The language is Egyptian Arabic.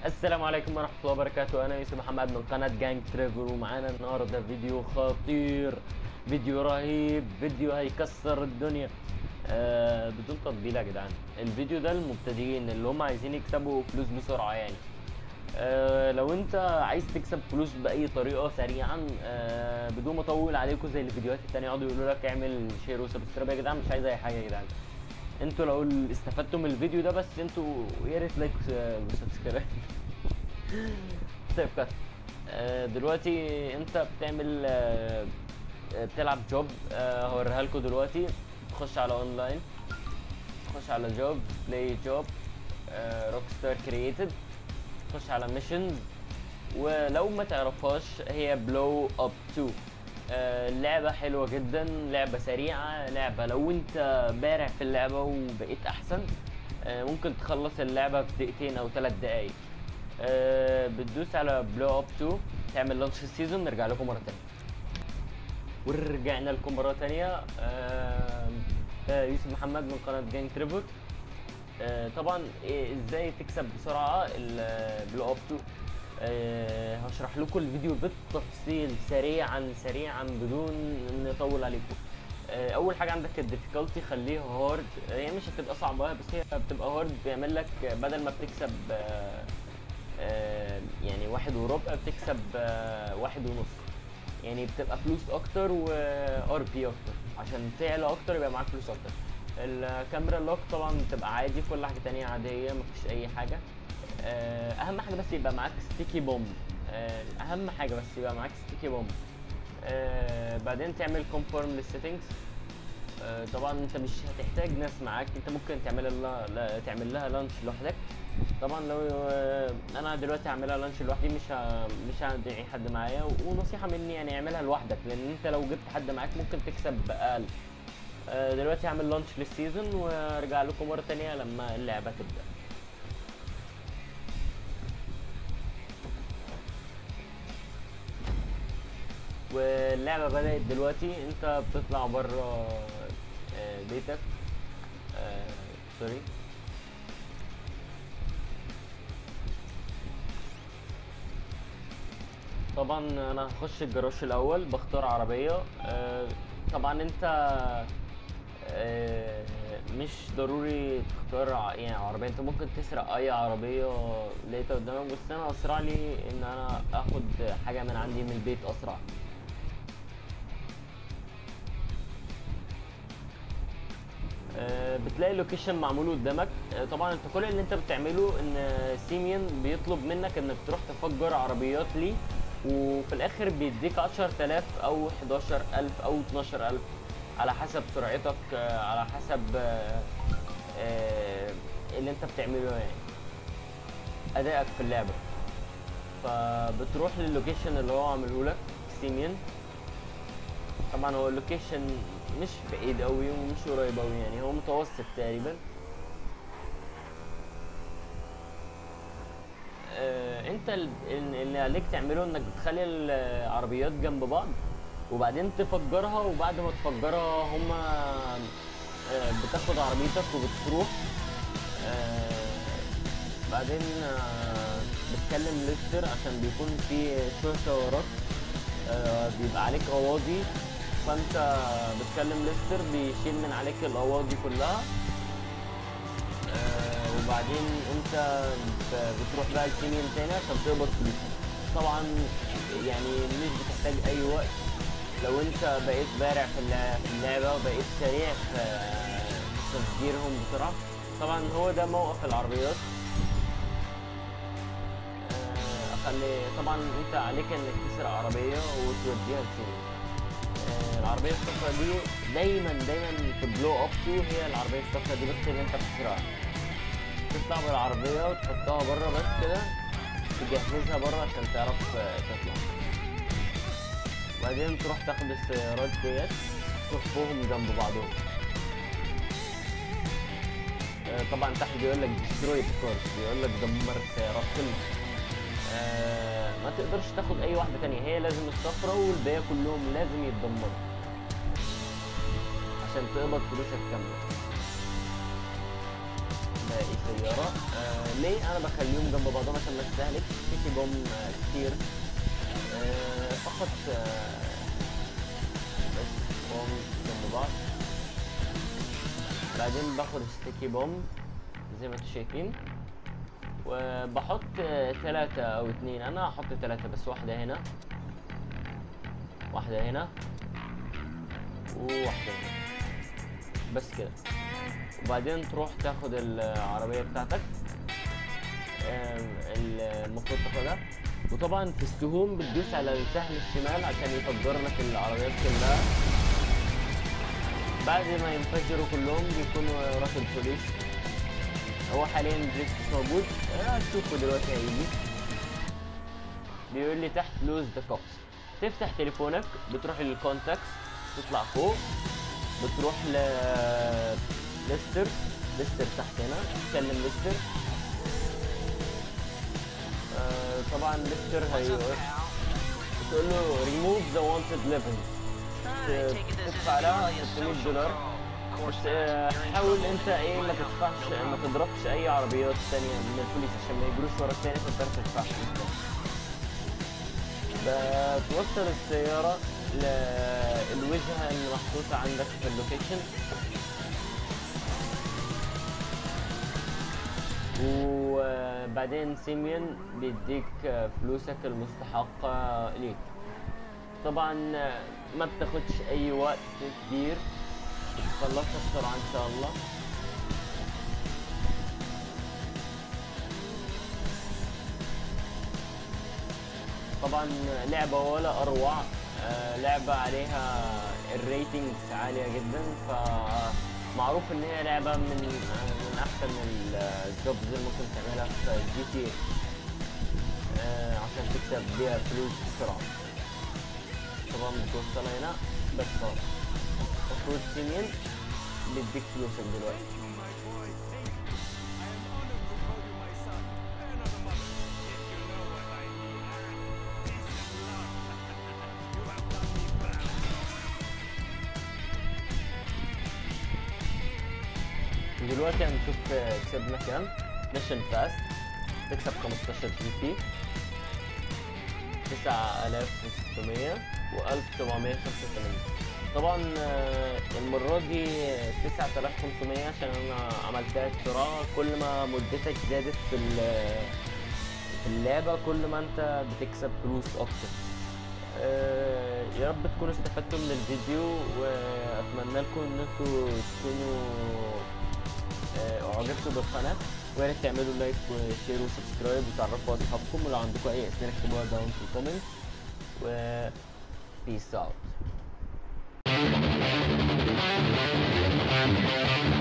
السلام عليكم ورحمة الله وبركاته أنا يوسف محمد من قناة جانج تريفر ومعانا النهاردة فيديو خطير فيديو رهيب فيديو هيكسر الدنيا آه بدون تطبيل يا جدعان الفيديو ده للمبتدئين اللي هم عايزين يكسبوا فلوس بسرعة يعني آه لو انت عايز تكسب فلوس بأي طريقة سريعا آه بدون ما اطول عليكم زي الفيديوهات التانية يقعدوا يقولوا لك اعمل شير وسبسكرايب يا جدعان مش عايز اي حاجة يا جدعان انتوا لو استفدتوا من الفيديو ده بس انتوا يا ريت لايك وسبسكرايب طيب كده آه، دلوقتي انت بتعمل آه، آه، بتلعب جوب آه، هوريها لكم دلوقتي تخش على اونلاين تخش على جوب بلاي جوب روك ستار كرييتد تخش على ميشنز ولو ما تعرفهاش هي بلو اب 2 آه، لعبة حلوة جدا لعبة سريعة لعبة لو انت بارع في اللعبة وبقيت احسن آه، ممكن تخلص اللعبة في دقيقتين او ثلاث دقايق آه، بتدوس على بلو اب 2 تعمل لانش السيزون نرجع لكم مرة تانية ورجعنا لكم مرة تانية آه، آه، يوسف محمد من قناة جانج تريبوت آه، طبعا إيه ازاي تكسب بسرعة البلو اب 2 آه، هشرح لكم الفيديو بالتفصيل سريعا سريعا بدون ان اطول عليكم آه، اول حاجه عندك الديفيكالتي خليها هارد هي مش هتبقى صعبه بس هي بتبقى هارد بيعمل لك بدل ما بتكسب آه، آه، يعني واحد وربع بتكسب آه، واحد ونص يعني بتبقى فلوس اكتر وار بي اكتر عشان تعلى اكتر يبقى معاك فلوس اكتر الكاميرا لوك طبعا بتبقى عادي كل حاجه تانية عاديه مفيش اي حاجه آه، اهم حاجه بس يبقى معاك ستيكي بومب آه، اهم حاجه بس يبقى معاك ستيكي بومب آه، بعدين تعمل كونفيرم للسيتنجز آه، طبعا انت مش هتحتاج ناس معاك انت ممكن تعمل لها لا- تعمل لها لانش لوحدك طبعا لو آه، انا دلوقتي هعملها لانش لوحدي مش ه... مش هدعي حد معايا ونصيحه مني يعني اعملها لوحدك لان انت لو جبت حد معاك ممكن تكسب اقل آه، دلوقتي هعمل لانش للسيزون وارجع لكم مره تانية لما اللعبه تبدا واللعبة بدأت دلوقتي انت بتطلع بره آه، بيتك آه، سوري طبعا انا هخش الجراج الاول بختار عربية آه، طبعا انت آه، مش ضروري تختار ع- يعني عربية انت ممكن تسرق اي عربية لقيتها قدامك بس انا اسرع لي ان انا اخد حاجة من عندي من البيت اسرع آه، بتلاقي اللوكيشن معمول قدامك آه، طبعا انت كل اللي انت بتعمله ان سيميون بيطلب منك انك تروح تفجر عربيات ليه وفي الاخر بيديك 10000 او 11000 او 12000 على حسب سرعتك آه، على حسب آه، آه، اللي انت بتعمله يعني ادائك في اللعبه فبتروح للوكيشن اللي هو عامله لك سيميون طبعا هو اللوكيشن مش بعيد قوي ومش قريب قوي يعني هو متوسط تقريبا آه انت ال- ال- اللي عليك تعمله انك بتخلي العربيات جنب بعض وبعدين تفجرها وبعد ما تفجرها هما آه بتاخد عربيتك وبتروح آه بعدين آه بتكلم ليستر عشان بيكون في شرطة وراك آه، بيبقى عليك قواضي فانت بتكلم ليستر بيشيل من عليك القواضي كلها آه، وبعدين انت ب- بتروح بقى الكيميون تاني عشان تقبض فلوسك طبعا يعني مش بتحتاج اي وقت لو انت بقيت بارع في اللع- في اللعبه وبقيت سريع في في تفجيرهم بسرعه طبعا هو ده موقف العربيات آه، اخلي طبعا انت عليك انك تسرق عربيه وتوديها لسينما آه، العربيه الصفراء دي دايما دايما في بلو اب 2 هي العربيه الصفراء دي بس اللي انت بتسرقها تطلع بالعربيه وتحطها بره بس كده تجهزها بره عشان تعرف آه، تطلع بعدين تروح تاخد السيارات ديت تصفهم جنب بعضهم آه، طبعا تحت بيقول لك ديستروي كارز بيقول لك دمر السيارات كلها آه، ما تقدرش تاخد اي واحده تانية هي لازم الصفرة والباقي كلهم لازم يتدمروا عشان تقبض فلوسك كامله سائق سياره آه ليه انا بخليهم جنب بعضهم عشان ما تستهلكش ستيكي بوم آه كتير آه فقط آه بس هم جنب بعض بعدين باخد ستيكي بوم زي ما انتم شايفين وبحط ثلاثة أو اتنين أنا هحط ثلاثة بس واحدة هنا واحدة هنا وواحدة هنا بس كده وبعدين تروح تاخد العربية بتاعتك آم، المفروض تاخدها وطبعا في السهوم بتدوس على السهم الشمال عشان يفجر لك العربيات كلها بعد ما ينفجروا كلهم بيكونوا وراك البوليس هو حاليا البوليس مش موجود هتشوفه دلوقتي هيجي بيقول لي تحت لوز ذا كوبس تفتح تليفونك بتروح للكونتاكس تطلع فوق بتروح ل ليستر ليستر تحت هنا تكلم ليستر آه طبعا ليستر هي تقول له ريموف ذا وانتد ليفل تدفع لها 600 دولار بس آه، حاول انت ايه ما تدفعش ما تضربش اي عربيات تانية من البوليس عشان ما يجروش وراك تاني فانت ما تدفعش بتوصل السيارة للوجهة اللي محطوطة عندك في اللوكيشن وبعدين سيميون بيديك فلوسك المستحقة ليك طبعا ما بتاخدش اي وقت كبير بتخلصها بسرعة ان شاء الله طبعا لعبة ولا اروع آه، لعبة عليها الريتنجز عالية جدا فمعروف ان هي لعبة من من احسن الجوبز اللي ممكن تعملها في جي تي عشان تكسب بيها فلوس بسرعة طبعا بتوصلها هنا بس خلاص المفروض سيمين بيديك فلوسك دلوقتي دلوقتي هنشوف آه، كسبنا كام ميشن فاست تكسب 15 جي بي 9600 و1785 طبعا آه، المرة دي 9500 عشان انا عملتها بسرعة كل ما مدتك زادت في ال- في اللعبة كل ما انت بتكسب فلوس اكتر آه، يا رب تكونوا استفدتوا من الفيديو واتمنى لكم انكم تكونوا آه، اعجبتوا بالقناة ويا ريت تعملوا لايك وشير وسبسكرايب وتعرفوا اصحابكم ولو عندكم اي اسئله اكتبوها داون في الكومنت و peace out